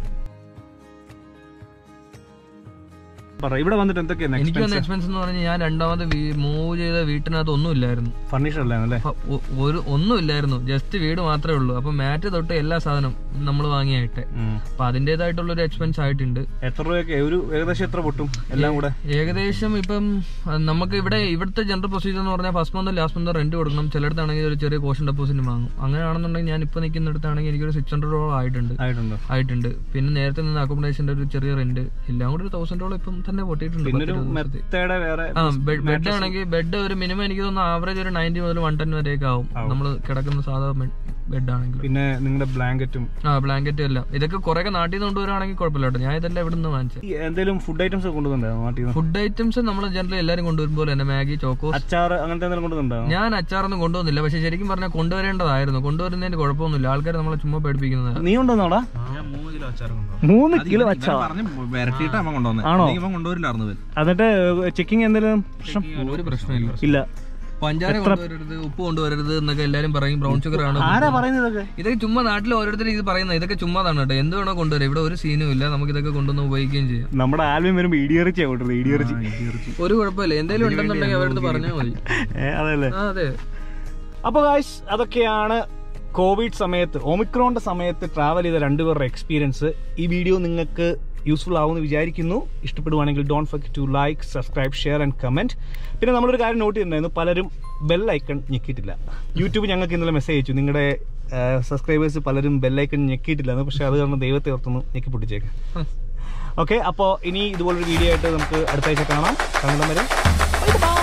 പറ ഇവിടെ വന്നിട്ട് എന്തൊക്കെയാണ് എനിക്ക് വന്ന എക്സ്പെൻസ് എന്ന് പറഞ്ഞാൽ ഞാൻ രണ്ടാമത് മൂവ് ചെയ്ത വീട്ടിനകത്ത് ഒന്നും ഇല്ലായിരുന്നു ഫർണിച്ചർ അല്ലേ അപ്പൊ ഒ- ഒരു ഒന്നും ഇല്ലായിരുന്നു ജസ്റ്റ് വീട് മാത്രമേ ഉള്ളൂ അപ്പൊ മാറ്റ് തൊട്ട് എല്ലാ സാധനം നമ്മൾ വാങ്ങിയായിട്ട് അപ്പൊ അതിന്റേതായിട്ടുള്ള ഒരു എക്സ്പെൻസ് ആയിട്ടുണ്ട് എത്ര രൂപയൊക്കെ ഒരു ഏകദേശം എത്ര പൊട്ടും എല്ലാം കൂടെ ഏകദേശം ഇപ്പം അഹ് നമുക്ക് ഇവിടെ ഇവിടുത്തെ ജനറൽ പ്രൊസീജിയർ എന്ന് പറഞ്ഞാൽ first month last month rent കൊടുക്കണം ചിലയിടത്താണെങ്കിൽ ഒരു ചെറിയ കോഷൻ ഡെപ്പോസിറ്റ് വാങ്ങും അങ്ങനെയാണെന്നുണ്ടെങ്കിൽ ഞാൻ ഇപ്പൊ നിൽക്കുന്നിടത്താണെങ്കിൽ എനിക്കൊരു സിക്സ് ഹൺഡ്രഡോളം ആയിട്ടുണ്ട് ആയിട്ടുണ്ടോ ആയിട്ടുണ്ട് പിന്നെ നേരത്തെ നിന്ന് അക്കോമഡേഷന്റെ ഒരു ചെറിയ റെന്റ് എല്ലാം കൂടി ഒരു തൗസൻഡോളം ഇപ്പം തന്നെ പൊട്ടിയിട്ടുണ്ട് പിന്നെ ഒരു പത്ത് ഇരുപത് ദിവസത്തിൽ. മെത്തയുടെ വേറെ ആ ബെഡ് ആണെങ്കിൽ ബെഡ് ഒരു മിനിമം എനിക്ക് തോന്നുന്നു ആവറേജ് ഒരു നയൻറ്റി മുതൽ വൺ ടെൻ വരെയൊക്കെ ആവും നമ്മൾ കിടക്കുന്ന സാധാ ബെഡ് ആണെങ്കിൽ പിന്നെ നിങ്ങളുടെ ബ്ലാങ്കറ്റും ആ ബ്ലാങ്കറ്റും എല്ലാം ഇതൊക്കെ കുറെ നാട്ടിൽ നിന്ന് കൊണ്ടുവരാണെങ്കിൽ കുഴപ്പമില്ല കേട്ടോ ഞാൻ ഇതെല്ലാം ഇവിടെ നിന്ന് വാങ്ങിച്ചത് എന്തെങ്കിലും ഫുഡ് ഐറ്റംസ് കൊണ്ടുവന്നുണ്ടോ നാട്ടിൽ നിന്ന് ഫുഡ് ഐറ്റംസ് നമ്മൾ ജനറലി എല്ലാവരും കൊണ്ടുവരുമ്പോൾ തന്നെ മാഗി ചോക്കോസ് അച്ചാർ അങ്ങനത്തെ എന്തെങ്കിലും കൊണ്ടുവന്നുണ്ടോ ഞാൻ അച്ചാറൊന്നും കൊണ്ടുവന്നില്ല പക്ഷെ ശരിക്കും പറഞ്ഞാൽ കൊണ്ടുവരേണ്ടതായിരുന്നു കൊണ്ടുവരുന്നതിന് കുഴപ്പമൊന്നുമില്ല ആൾക്കാർ നമ്മളെ ചുമ്മാ പേടിപ്പിക്കുന്നതാണ് നീ കൊണ്ടുവന്നോടാ ഞാൻ മൂന്ന് കിലോ അച്ചാർ കൊണ്ടുപോകും മൂന്ന് കിലോ അച്ചാർ പറഞ്ഞ് വരട്ടിയിട്ട് അവൻ കൊണ്ടുവന്നത് ആണോ? ഇവൻ കൊണ്ടുവരില്ലായിരുന്നു ഇവൻ എന്നിട്ട് ചെക്കിങ് എന്തെങ്കിലും പ്രശ്നം ഒരു പ്രശ്നമില്ല ഇല്ല പഞ്ചാര കൊണ്ടുവരരുത് ഉപ്പ് കൊണ്ടുവരരുത് എന്നൊക്കെ എല്ലാരും പറയും ബ്രൗൺ ഷുഗർ ആണ് ആരാ പറയുന്നതൊക്കെ ഇതൊക്കെ ചുമ്മാ നാട്ടിൽ ഓരോരുത്തർ ഇത് പറയുന്നത് ഇതൊക്കെ ചുമ്മാതാണ് കേട്ടോ എന്ത് വേണോ കൊണ്ടുവരാം ഇവിടെ ഒരു സീനും ഇല്ല നമുക്ക് ഇതൊക്കെ കൊണ്ടുവന്ന് ഉപയോഗിക്കുകയും ചെയ്യാം നമ്മുടെ ആൽബം വരുമ്പോ ഇടിയറിച്ചിയാ കൊണ്ടുവരുന്നത് ഇടിയറിച്ചി ഒരു കുഴപ്പമില്ല എന്തെങ്കിലും ഉണ്ടെന്നുണ്ടെങ്കിൽ അവരുടെ പറഞ്ഞാൽ മതി ഏ അതല്ലേ ആ അതെ അപ്പോൾ ഗായ്സ് അതൊക്കെയാണ് കോവിഡ് സമയത്ത് ഒമിക്രോണിന്റെ സമയത്ത് ട്രാവൽ ചെയ്ത രണ്ടുപേരുടെ എക്സ്പീരിയൻസ് ഈ വീഡിയോ നിങ്ങൾക്ക് യൂസ്ഫുൾ ആവുമെന്ന് വിചാരിക്കുന്നു ഇഷ്ടപ്പെടുവാണെങ്കിൽ don't forget to like subscribe share and comment പിന്നെ നമ്മളൊരു കാര്യം നോട്ട് ചെയ്തിട്ടുണ്ടായിരുന്നു പലരും ബെൽ ഐക്കൺ ഞെക്കിയിട്ടില്ല യൂട്യൂബ് ഞങ്ങൾക്ക് ഇന്നലെ മെസ്സേജ് അയച്ചു നിങ്ങളുടെ സബ്സ്ക്രൈബേഴ്സ് പലരും ബെൽ ഐക്കൺ ഞെക്കിയിട്ടില്ല പക്ഷേ അത് കാരണം ദൈവത്തെ ഓർത്തൊന്ന് ഞെക്കി പൊട്ടിച്ചേക്കാം ഓക്കെ അപ്പോൾ ഇനി ഇതുപോലൊരു വീഡിയോ ആയിട്ട് നമുക്ക് അടുത്ത ആഴ്ച കാണാം കാണുന്നവരെ ബൈ ബൈ